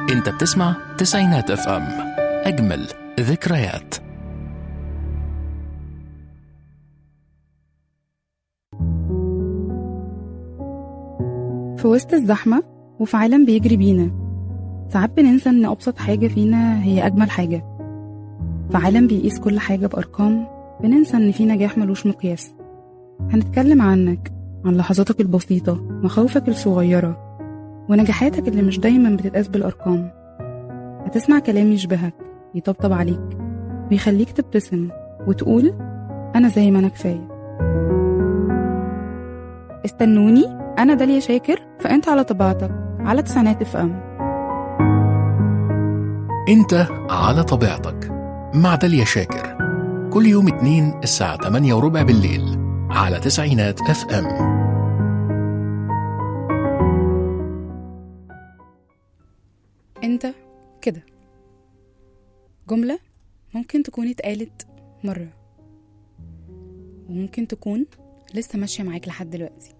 انت بتسمع تسعينات اف ام اجمل ذكريات في وسط الزحمة وفي عالم بيجري بينا ساعات بننسى إن أبسط حاجة فينا هي أجمل حاجة في عالم بيقيس كل حاجة بأرقام بننسى إن في نجاح ملوش مقياس هنتكلم عنك عن لحظاتك البسيطة مخاوفك الصغيرة ونجاحاتك اللي مش دايما بتتقاس بالأرقام هتسمع كلام يشبهك يطبطب عليك ويخليك تبتسم وتقول أنا زي ما أنا كفاية استنوني أنا داليا شاكر فأنت على طبيعتك على تسعينات اف ام انت على طبيعتك مع داليا شاكر كل يوم اتنين الساعة 8 وربع بالليل على تسعينات اف ام انت كده جملة ممكن تكون اتقالت مرة وممكن تكون لسه ماشية معاك لحد دلوقتي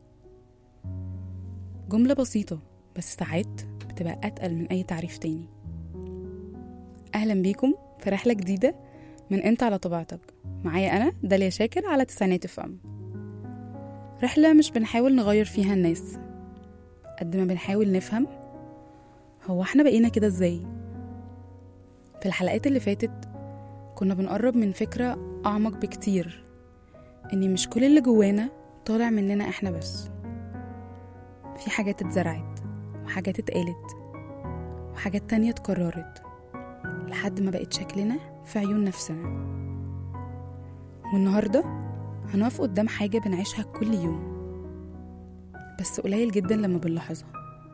جملة بسيطة بس ساعات بتبقى أتقل من أي تعريف تاني أهلا بيكم في رحلة جديدة من أنت على طبيعتك معايا أنا داليا شاكر على تسعينات فم رحلة مش بنحاول نغير فيها الناس قد ما بنحاول نفهم هو احنا بقينا كده ازاي في الحلقات اللي فاتت كنا بنقرب من فكرة أعمق بكتير إن مش كل اللي جوانا طالع مننا احنا بس في حاجات اتزرعت وحاجات اتقالت وحاجات تانية اتكررت لحد ما بقت شكلنا في عيون نفسنا والنهاردة هنقف قدام حاجة بنعيشها كل يوم بس قليل جدا لما بنلاحظها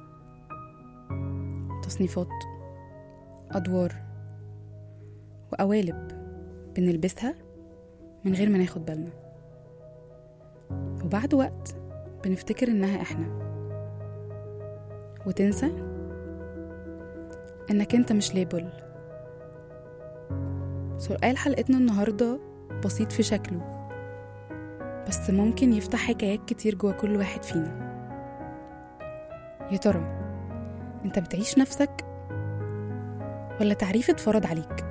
تصنيفات أدوار وقوالب بنلبسها من غير ما ناخد بالنا وبعد وقت بنفتكر إنها إحنا وتنسى إنك أنت مش ليبل سؤال حلقتنا النهاردة بسيط في شكله بس ممكن يفتح حكايات كتير جوا كل واحد فينا يا ترى انت بتعيش نفسك ولا تعريف اتفرض عليك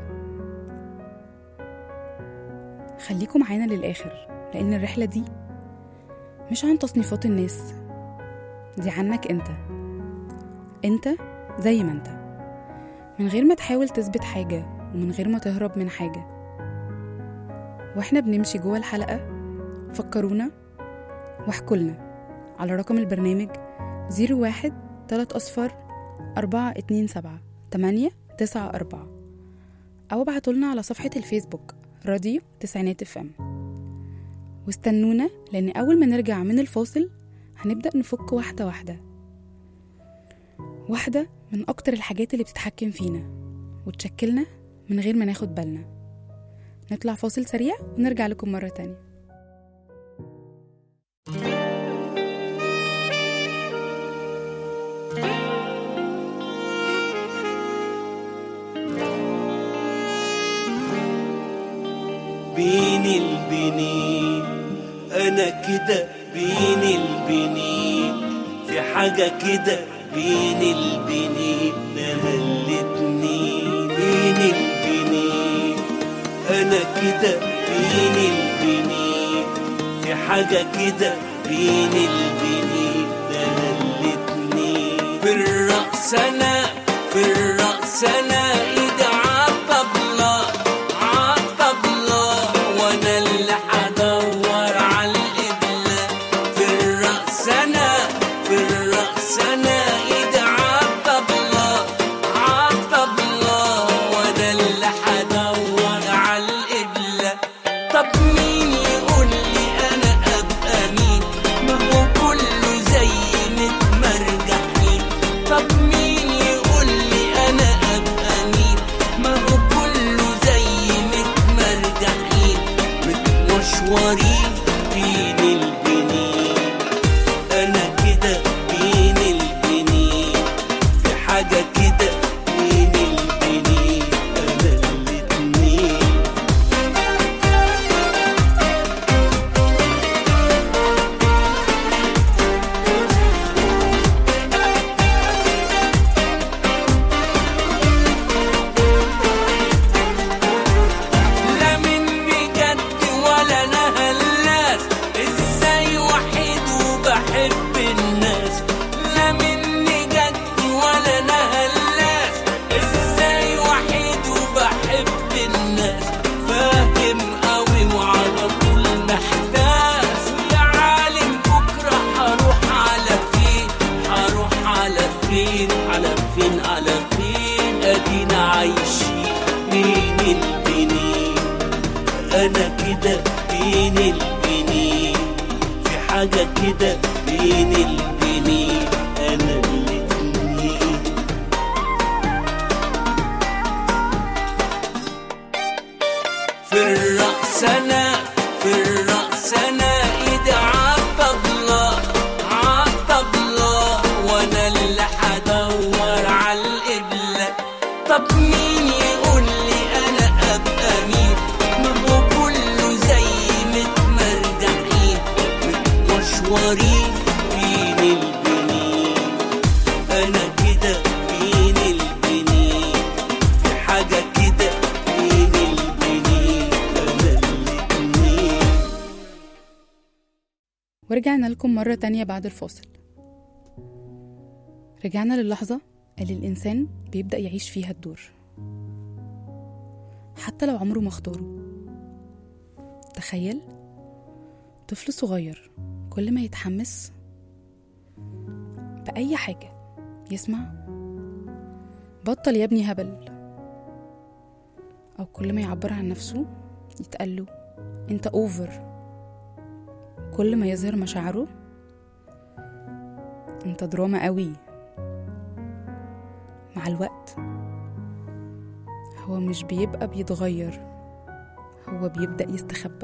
خليكم معانا للآخر لأن الرحلة دي مش عن تصنيفات الناس دي عنك انت انت زي ما انت من غير ما تحاول تثبت حاجة ومن غير ما تهرب من حاجة واحنا بنمشي جوه الحلقة فكرونا واحكولنا على رقم البرنامج زيرو واحد تلات أصفر أربعة اتنين سبعة تمانية تسعة أربعة أو ابعتولنا على صفحة الفيسبوك راديو تسعينات اف ام واستنونا لأن أول ما نرجع من الفاصل هنبدأ نفك واحدة واحدة واحدة من أكتر الحاجات اللي بتتحكم فينا وتشكلنا من غير ما ناخد بالنا نطلع فاصل سريع ونرجع لكم مرة تانية بين البنين انا كده بين البنين في حاجة كده بين البنين نهلتني بين البنين انا كده بين البنين في حاجة كده بين البنين نهلتني في الرقص انا في الرقص انا ايدي عالطبلة عالطبلة وانا اللي حدور عالقبلة في الرقص انا في الرقص انا ايدي عالطبلة عالطبلة وانا اللي حدور عالقبلة طب مين يقول لي انا ابقى مين ما هو كله زي متمرجحين طب مين ورجعنا لكم مرة تانية بعد الفاصل رجعنا للحظة اللي الإنسان بيبدأ يعيش فيها الدور حتى لو عمره ما اختاره تخيل طفل صغير كل ما يتحمس بأي حاجة يسمع بطل يا ابني هبل أو كل ما يعبر عن نفسه يتقاله انت اوفر كل ما يظهر مشاعره انت دراما قوي مع الوقت هو مش بيبقى بيتغير هو بيبدأ يستخبى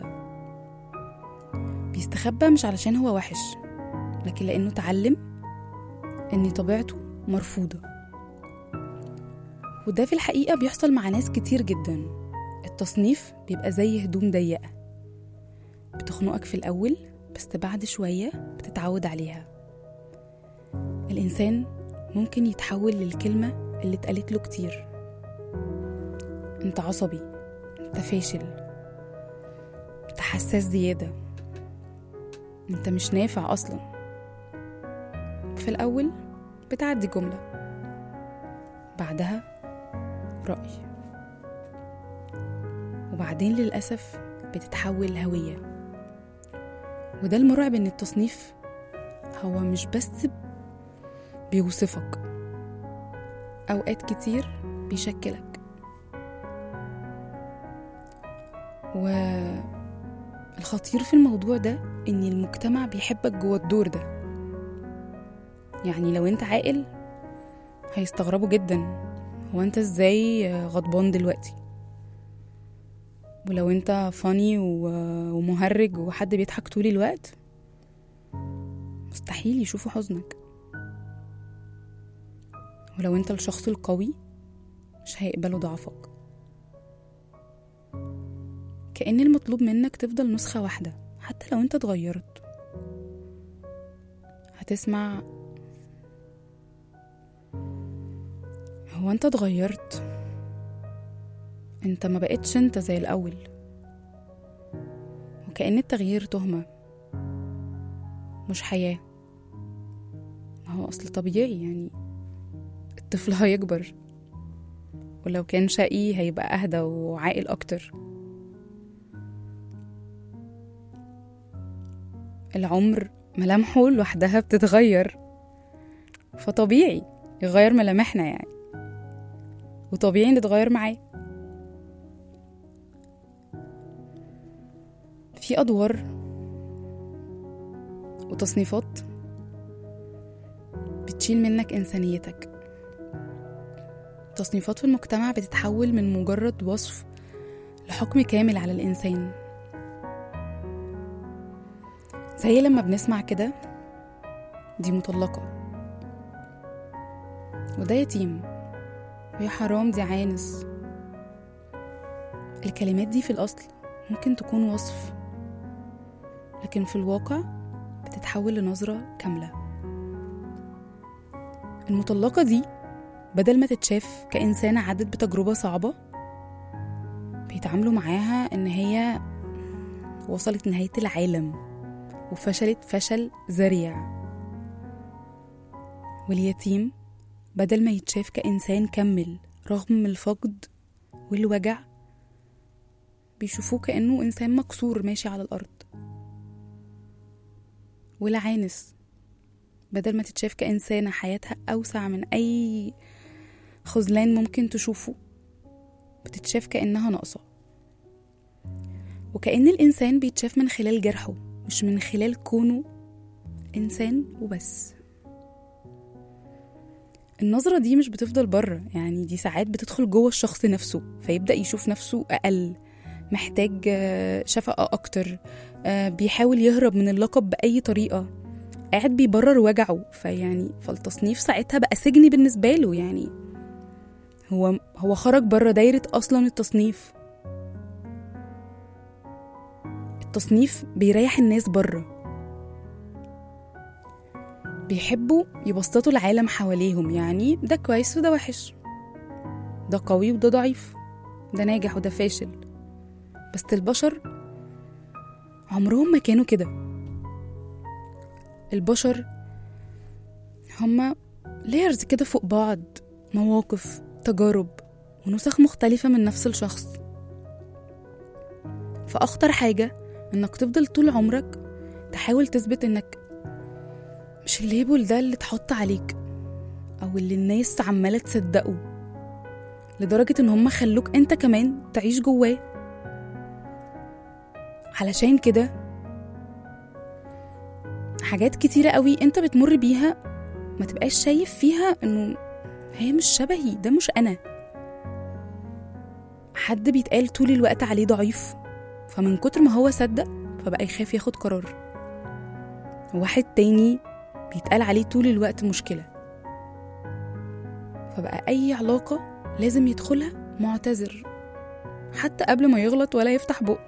بيستخبى مش علشان هو وحش لكن لأنه اتعلم إن طبيعته مرفوضة وده في الحقيقة بيحصل مع ناس كتير جدا التصنيف بيبقى زي هدوم ضيقة بتخنقك في الأول بس بعد شوية بتتعود عليها الإنسان ممكن يتحول للكلمة اللي اتقالت له كتير انت عصبي انت فاشل انت حساس زيادة انت مش نافع أصلا في الأول بتعدي جملة بعدها رأي وبعدين للأسف بتتحول هوية وده المرعب إن التصنيف هو مش بس بيوصفك أوقات كتير بيشكلك والخطير في الموضوع ده إن المجتمع بيحبك جوه الدور ده يعني لو انت عاقل هيستغربوا جدا هو انت ازاي غضبان دلوقتي ولو انت فاني ومهرج وحد بيضحك طول الوقت مستحيل يشوفوا حزنك ولو انت الشخص القوي مش هيقبلوا ضعفك كأن المطلوب منك تفضل نسخة واحدة حتى لو انت اتغيرت هتسمع هو انت اتغيرت انت ما بقتش انت زي الاول وكأن التغيير تهمة مش حياة ما هو اصل طبيعي يعني الطفل هيكبر ولو كان شقي هيبقى اهدى وعاقل اكتر العمر ملامحه لوحدها بتتغير فطبيعي يغير ملامحنا يعني وطبيعي نتغير معاه في أدوار وتصنيفات بتشيل منك إنسانيتك تصنيفات في المجتمع بتتحول من مجرد وصف لحكم كامل على الإنسان زي لما بنسمع كده دي مطلقة وده يتيم ويا حرام دي عانس الكلمات دي في الأصل ممكن تكون وصف لكن في الواقع بتتحول لنظرة كاملة المطلقة دي بدل ما تتشاف كإنسانة عدت بتجربة صعبة بيتعاملوا معاها إن هي وصلت نهاية العالم وفشلت فشل ذريع واليتيم بدل ما يتشاف كإنسان كمل رغم الفقد والوجع بيشوفوه كأنه إنسان مكسور ماشي على الأرض والعانس بدل ما تتشاف كإنسانة حياتها أوسع من أي خذلان ممكن تشوفه بتتشاف كأنها ناقصة وكأن الإنسان بيتشاف من خلال جرحه مش من خلال كونه إنسان وبس النظرة دي مش بتفضل بره يعني دي ساعات بتدخل جوه الشخص نفسه فيبدأ يشوف نفسه أقل محتاج آه، شفقة أكتر آه، بيحاول يهرب من اللقب بأي طريقة قاعد بيبرر وجعه فيعني فالتصنيف ساعتها بقى سجن بالنسبة له يعني هو هو خرج بره دايرة أصلا التصنيف التصنيف بيريح الناس بره بيحبوا يبسطوا العالم حواليهم يعني ده كويس وده وحش ده قوي وده ضعيف ده ناجح وده فاشل بس البشر عمرهم ما كانوا كده البشر هما لايرز كده فوق بعض مواقف تجارب ونسخ مختلفة من نفس الشخص فأخطر حاجة إنك تفضل طول عمرك تحاول تثبت إنك مش الليبل ده اللي اتحط عليك أو اللي الناس عمالة تصدقه لدرجة إن هما خلوك أنت كمان تعيش جواه علشان كده حاجات كتيرة قوي انت بتمر بيها ما تبقاش شايف فيها انه هي مش شبهي ده مش انا حد بيتقال طول الوقت عليه ضعيف فمن كتر ما هو صدق فبقى يخاف ياخد قرار واحد تاني بيتقال عليه طول الوقت مشكلة فبقى أي علاقة لازم يدخلها معتذر حتى قبل ما يغلط ولا يفتح بقه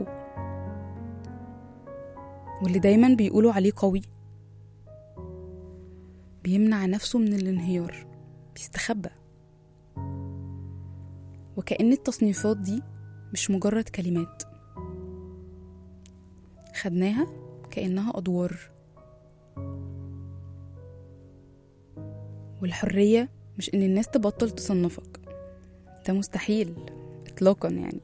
واللي دايما بيقولوا عليه قوي بيمنع نفسه من الانهيار بيستخبى وكأن التصنيفات دي مش مجرد كلمات خدناها كأنها أدوار والحرية مش إن الناس تبطل تصنفك ده مستحيل إطلاقا يعني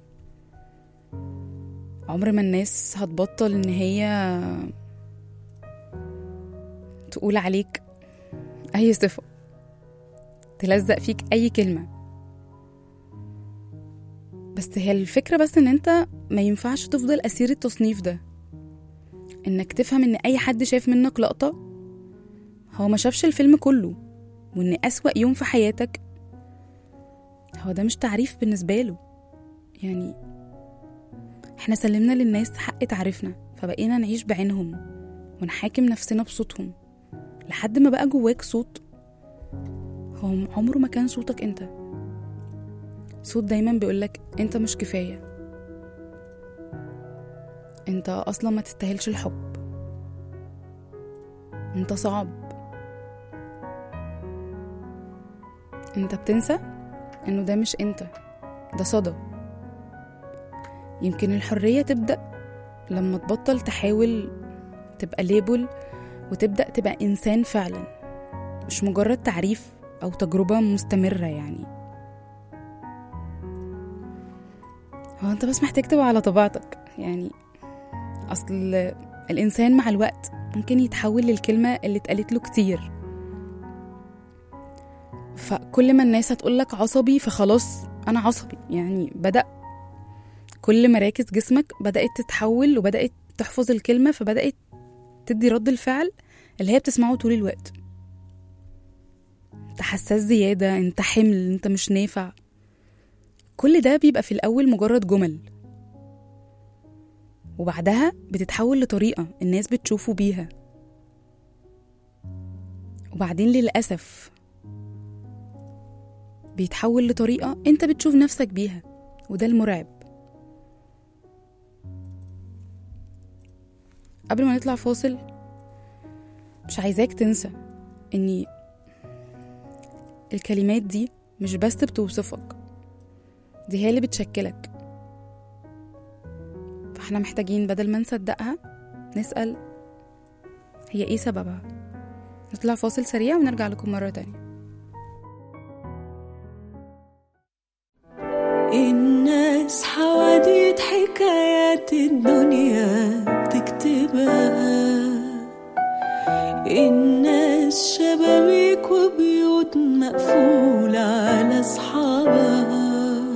عمر ما الناس هتبطل إن هي تقول عليك أي صفة تلزق فيك أي كلمة بس هي الفكرة بس إن أنت ما ينفعش تفضل أسير التصنيف ده إنك تفهم إن أي حد شاف منك لقطة هو ما شافش الفيلم كله وإن أسوأ يوم في حياتك هو ده مش تعريف بالنسبة له يعني احنا سلمنا للناس حق تعرفنا فبقينا نعيش بعينهم ونحاكم نفسنا بصوتهم لحد ما بقى جواك صوت هو عمره ما كان صوتك انت صوت دايما بيقولك انت مش كفاية انت اصلا ما تستاهلش الحب انت صعب انت بتنسى انه ده مش انت ده صدى يمكن الحرية تبدأ لما تبطل تحاول تبقى ليبل وتبدأ تبقى إنسان فعلا مش مجرد تعريف أو تجربة مستمرة يعني هو أنت بس محتاج تبقى على طبيعتك يعني أصل الإنسان مع الوقت ممكن يتحول للكلمة اللي اتقالت له كتير فكل ما الناس هتقولك عصبي فخلاص أنا عصبي يعني بدأ كل مراكز جسمك بدأت تتحول وبدأت تحفظ الكلمة فبدأت تدي رد الفعل اللي هي بتسمعه طول الوقت انت حساس زيادة انت حمل انت مش نافع كل ده بيبقى في الأول مجرد جمل وبعدها بتتحول لطريقة الناس بتشوفه بيها وبعدين للأسف بيتحول لطريقة انت بتشوف نفسك بيها وده المرعب قبل ما نطلع فاصل مش عايزاك تنسى اني الكلمات دي مش بس بتوصفك دي هي اللي بتشكلك فاحنا محتاجين بدل ما نصدقها نسأل هي ايه سببها نطلع فاصل سريع ونرجع لكم مرة تانية الناس حواديت حكايات الدنيا بتكتبها الناس شبابيك وبيوت مقفولة على أصحابها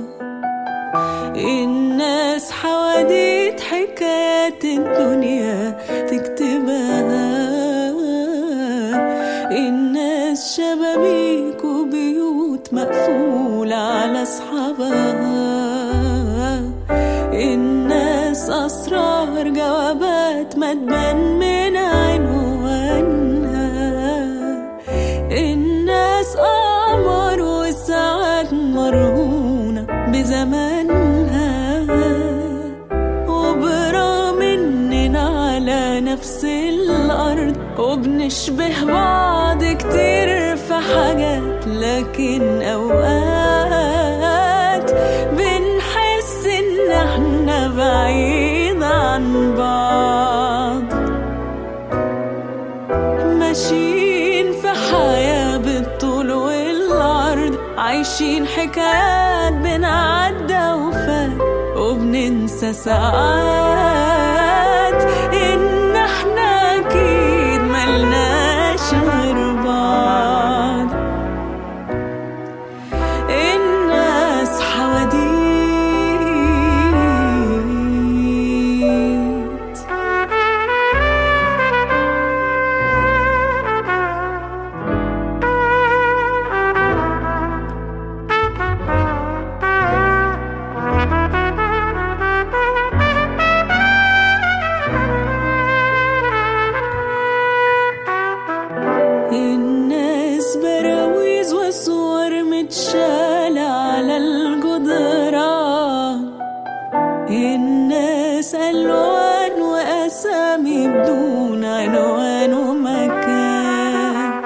الناس حواديت حكايات الدنيا تكتبها الناس شبابيك وبيوت مقفولة على أصحابها الناس أسرار جوابات ما تبان من عنوانها الناس قمر والساعات مرهونة بزمانها وبرغم إننا على نفس الأرض وبنشبه بعض كتير في حاجات لكن أوقات بنحس إن احنا بعيد عن بعض عايشين حكايات بنعدى وفات وبننسى ساعات إن احنا أكيد ملناش غير بعض الناس حواديت الناس براويز وصور متشالة على الجدران الناس ألوان وأسامي بدون عنوان ومكان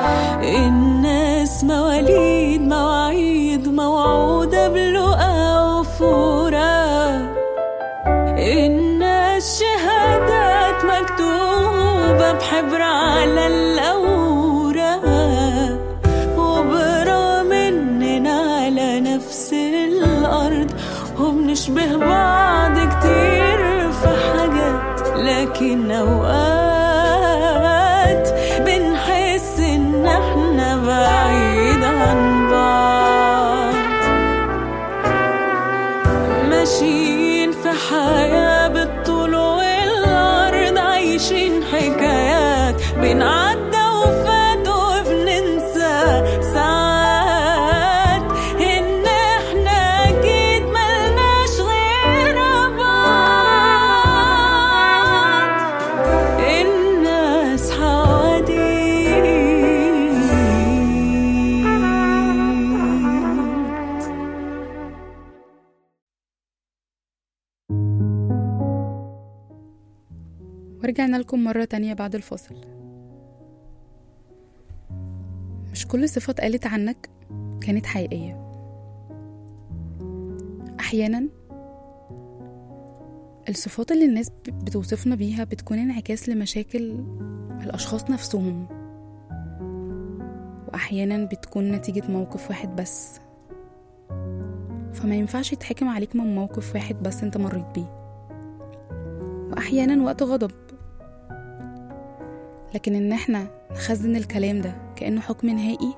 الناس مواليد مواعيد موعودة بلقا وفراق الناس شهادات مكتوبة بحبر على الأوراق وبرغم إننا على نفس الأرض وبنشبه بعض كتير في حاجات لكن أوقات بنحس إن احنا بعيد عن بعض ماشيين في حياة بالطول والعرض عايشين حكايات بنعدى وفات وبننسى ساعات إن إحنا أكيد ملناش غير بعض الناس حواديت ورجعنا لكم مرة تانية بعد الفاصل مش كل صفة اتقالت عنك كانت حقيقية أحيانا الصفات اللي الناس ب- بتوصفنا بيها بتكون انعكاس لمشاكل الأشخاص نفسهم وأحيانا بتكون نتيجة موقف واحد بس فما ينفعش يتحكم عليك من موقف واحد بس انت مريت بيه وأحيانا وقت غضب لكن إن احنا نخزن الكلام ده كأنه حكم نهائي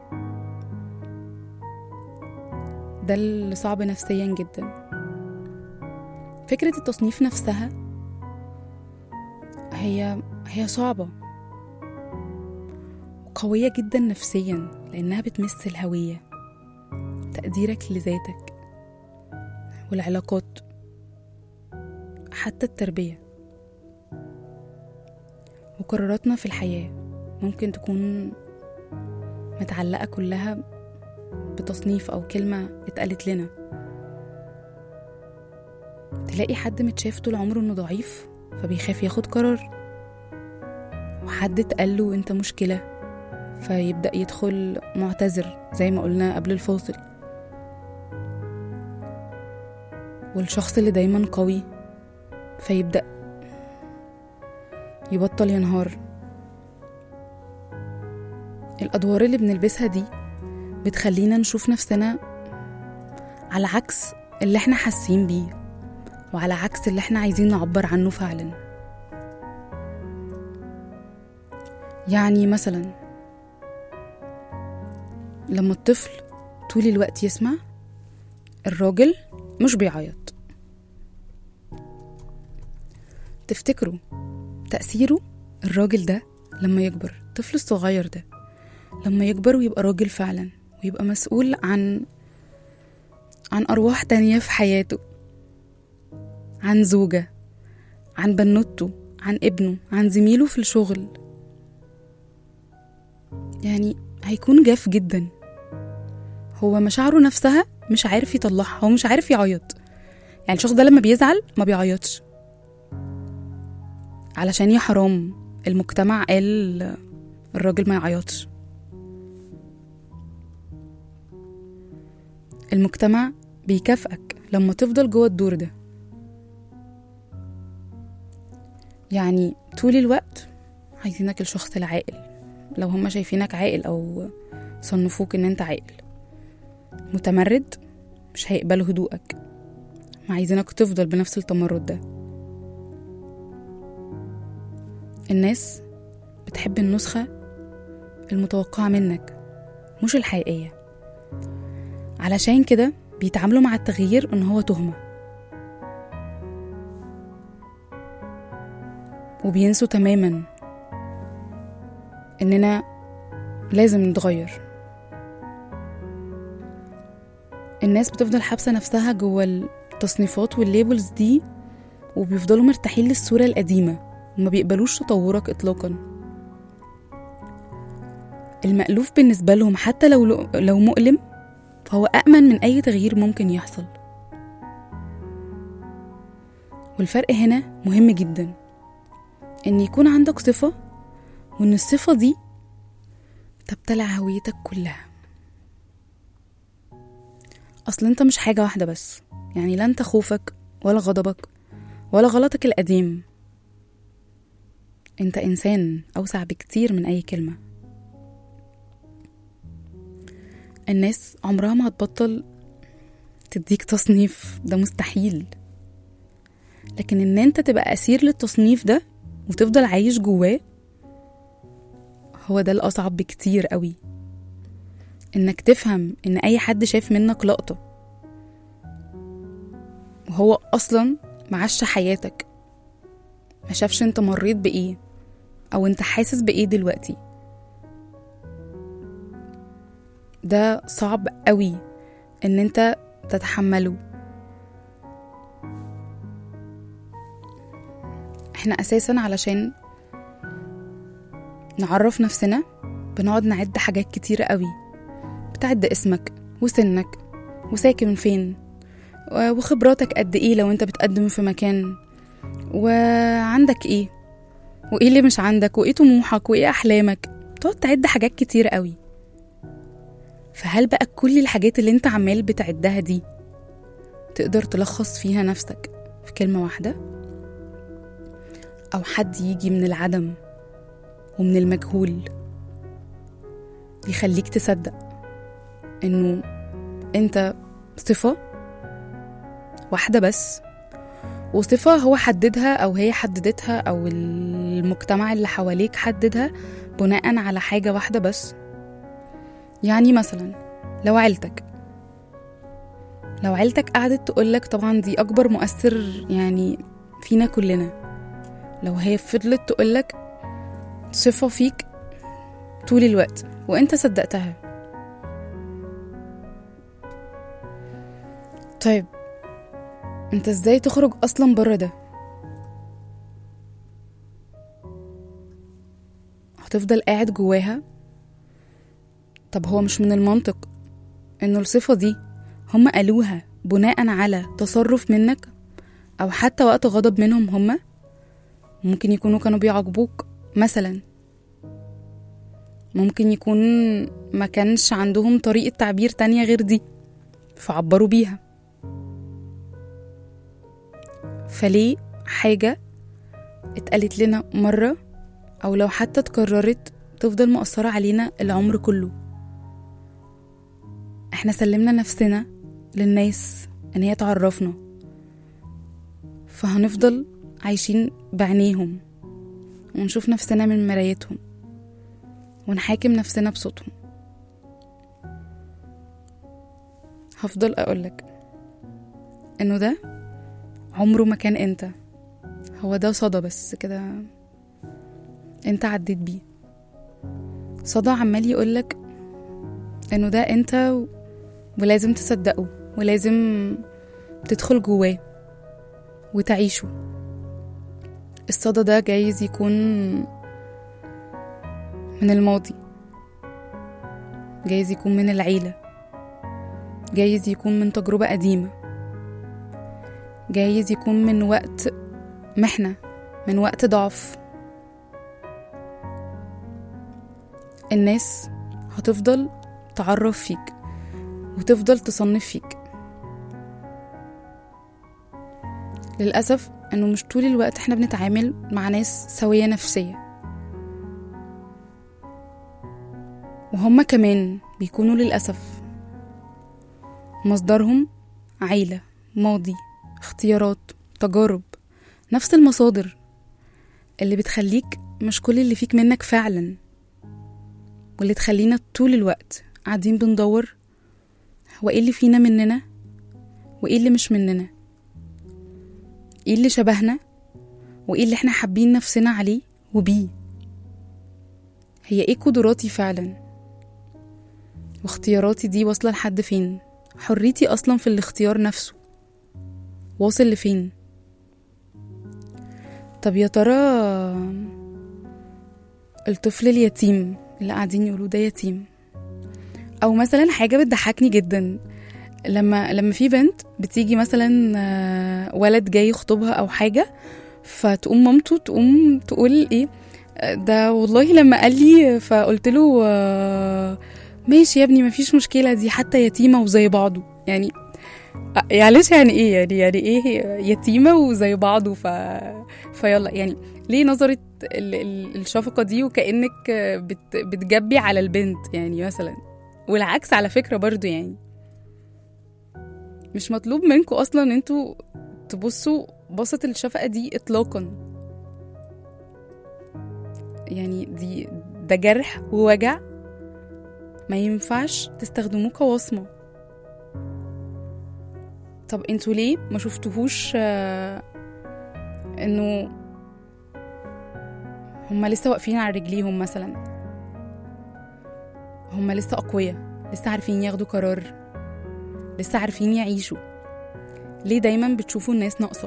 ده اللي صعب نفسيا جدا فكرة التصنيف نفسها هي هي صعبة وقوية جدا نفسيا لأنها بتمس الهوية تقديرك لذاتك والعلاقات حتى التربية وقراراتنا في الحياة ممكن تكون متعلقة كلها بتصنيف أو كلمة اتقالت لنا تلاقي حد متشاف طول عمره إنه ضعيف فبيخاف ياخد قرار وحد اتقال له أنت مشكلة فيبدأ يدخل معتذر زي ما قلنا قبل الفاصل والشخص اللي دايما قوي فيبدأ يبطل ينهار الأدوار اللي بنلبسها دي بتخلينا نشوف نفسنا على عكس اللي احنا حاسين بيه وعلى عكس اللي احنا عايزين نعبر عنه فعلا يعني مثلا لما الطفل طول الوقت يسمع الراجل مش بيعيط تفتكروا تأثيره الراجل ده لما يكبر الطفل الصغير ده لما يكبر ويبقى راجل فعلا ويبقى مسؤول عن عن أرواح تانية في حياته عن زوجة عن بنوته عن ابنه عن زميله في الشغل يعني هيكون جاف جدا هو مشاعره نفسها مش عارف يطلعها هو مش عارف يعيط يعني الشخص ده لما بيزعل ما بيعيطش علشان يا حرام المجتمع قال الراجل ما يعيطش المجتمع بيكافئك لما تفضل جوه الدور ده يعني طول الوقت عايزينك الشخص العاقل لو هما شايفينك عاقل او صنفوك ان انت عاقل متمرد مش هيقبلوا هدوءك عايزينك تفضل بنفس التمرد ده الناس بتحب النسخة المتوقعة منك مش الحقيقية علشان كده بيتعاملوا مع التغيير ان هو تهمة وبينسوا تماما اننا لازم نتغير الناس بتفضل حابسة نفسها جوه التصنيفات والليبلز دي وبيفضلوا مرتاحين للصورة القديمة وما بيقبلوش تطورك إطلاقا المألوف بالنسبة لهم حتى لو لو مؤلم فهو أأمن من أي تغيير ممكن يحصل والفرق هنا مهم جدا إن يكون عندك صفة وإن الصفة دي تبتلع هويتك كلها أصل أنت مش حاجة واحدة بس يعني لا أنت خوفك ولا غضبك ولا غلطك القديم أنت إنسان أوسع بكتير من أي كلمة الناس عمرها ما هتبطل تديك تصنيف ده مستحيل لكن ان انت تبقى اسير للتصنيف ده وتفضل عايش جواه هو ده الاصعب بكتير قوي انك تفهم ان اي حد شايف منك لقطة وهو اصلا معاش حياتك ما شافش انت مريت بايه او انت حاسس بايه دلوقتي ده صعب قوي ان انت تتحمله احنا اساسا علشان نعرف نفسنا بنقعد نعد حاجات كتيرة قوي بتعد اسمك وسنك وساكن فين وخبراتك قد ايه لو انت بتقدم في مكان وعندك ايه وايه اللي مش عندك وايه طموحك وايه احلامك تقعد تعد حاجات كتير قوي فهل بقى كل الحاجات اللي انت عمال بتعدها دي تقدر تلخص فيها نفسك في كلمة واحدة أو حد يجي من العدم ومن المجهول يخليك تصدق إنه أنت صفة واحدة بس وصفة هو حددها أو هي حددتها أو المجتمع اللي حواليك حددها بناء على حاجة واحدة بس يعني مثلا لو عيلتك لو عيلتك قعدت تقولك طبعا دي أكبر مؤثر يعني فينا كلنا لو هي فضلت تقولك صفة فيك طول الوقت وانت صدقتها طيب انت ازاي تخرج اصلا بره ده هتفضل قاعد جواها طب هو مش من المنطق انه الصفة دي هم قالوها بناء على تصرف منك او حتى وقت غضب منهم هم ممكن يكونوا كانوا بيعاقبوك مثلا ممكن يكون ما كانش عندهم طريقة تعبير تانية غير دي فعبروا بيها فليه حاجة اتقالت لنا مرة أو لو حتى اتكررت تفضل مؤثرة علينا العمر كله احنا سلمنا نفسنا للناس ان هي تعرفنا فهنفضل عايشين بعينيهم ونشوف نفسنا من مرايتهم ونحاكم نفسنا بصوتهم هفضل أقولك إنه ده عمره ما كان أنت هو ده صدى بس كده أنت عديت بيه صدى عمال يقولك إنه ده أنت و... ولازم تصدقه ولازم تدخل جواه وتعيشه الصدى ده جايز يكون من الماضي جايز يكون من العيلة جايز يكون من تجربة قديمة جايز يكون من وقت محنة من وقت ضعف الناس هتفضل تعرف فيك وتفضل تصنف فيك للأسف إنه مش طول الوقت إحنا بنتعامل مع ناس سوية نفسية وهم كمان بيكونوا للأسف مصدرهم عيلة ماضي اختيارات تجارب نفس المصادر اللي بتخليك مش كل اللي فيك منك فعلا واللي تخلينا طول الوقت قاعدين بندور هو ايه اللي فينا مننا وايه اللي مش مننا ايه اللي شبهنا وايه اللي احنا حابين نفسنا عليه وبيه هي ايه قدراتي فعلا واختياراتي دي واصلة لحد فين حريتي اصلا في الاختيار نفسه واصل لفين طب يا ترى الطفل اليتيم اللي قاعدين يقولوا ده يتيم او مثلا حاجه بتضحكني جدا لما لما في بنت بتيجي مثلا آه، ولد جاي يخطبها او حاجه فتقوم مامته تقوم تقول ايه آه، ده والله لما قال لي فقلت له آه، ماشي يا ابني مفيش مشكله دي حتى يتيمه وزي بعضه يعني آه، معلش يعني ايه يعني يعني ايه يتيمه وزي بعضه ف فيلا يعني ليه نظرة ال- ال- الشفقة دي وكأنك بت بتجبي على البنت يعني مثلا والعكس على فكرة برضو يعني مش مطلوب منكم أصلا ان انتوا تبصوا بصة الشفقة دي إطلاقا يعني دي ده جرح ووجع ما ينفعش تستخدموه كوصمة طب انتوا ليه ما شفتوهوش آه، انه هما لسه واقفين على رجليهم مثلا هما لسه أقوياء لسه عارفين ياخدوا قرار لسه عارفين يعيشوا ليه دايما بتشوفوا الناس ناقصة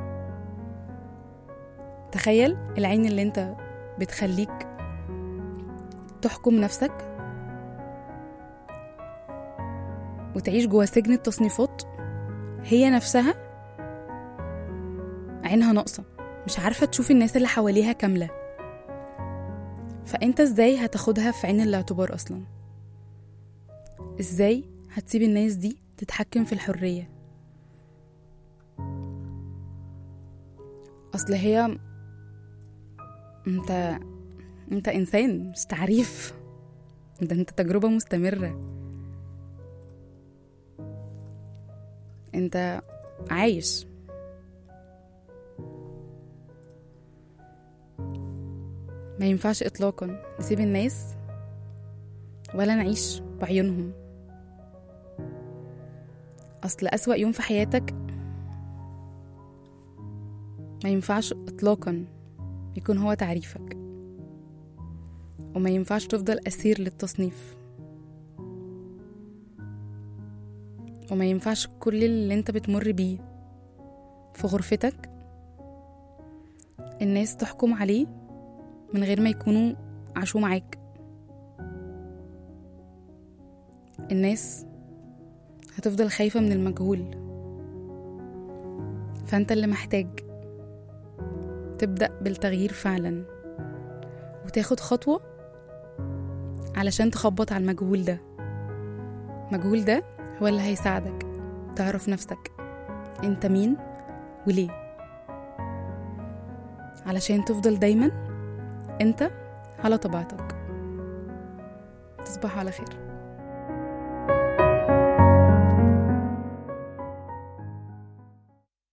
تخيل العين اللي انت بتخليك تحكم نفسك وتعيش جوا سجن التصنيفات هي نفسها عينها ناقصة مش عارفة تشوف الناس اللي حواليها كاملة فانت ازاي هتاخدها في عين الاعتبار اصلا ازاي هتسيب الناس دي تتحكم في الحرية اصل هي انت انت انسان مش تعريف ده انت تجربة مستمرة انت عايش ما ينفعش اطلاقا نسيب الناس ولا نعيش بعيونهم اصل اسوا يوم في حياتك ما ينفعش اطلاقا يكون هو تعريفك وما ينفعش تفضل اسير للتصنيف وما ينفعش كل اللي انت بتمر بيه في غرفتك الناس تحكم عليه من غير ما يكونوا عاشوا معاك الناس هتفضل خايفة من المجهول فانت اللي محتاج تبدأ بالتغيير فعلا وتاخد خطوة علشان تخبط على المجهول ده المجهول ده هو اللي هيساعدك تعرف نفسك انت مين وليه علشان تفضل دايما انت على طبيعتك تصبحوا على خير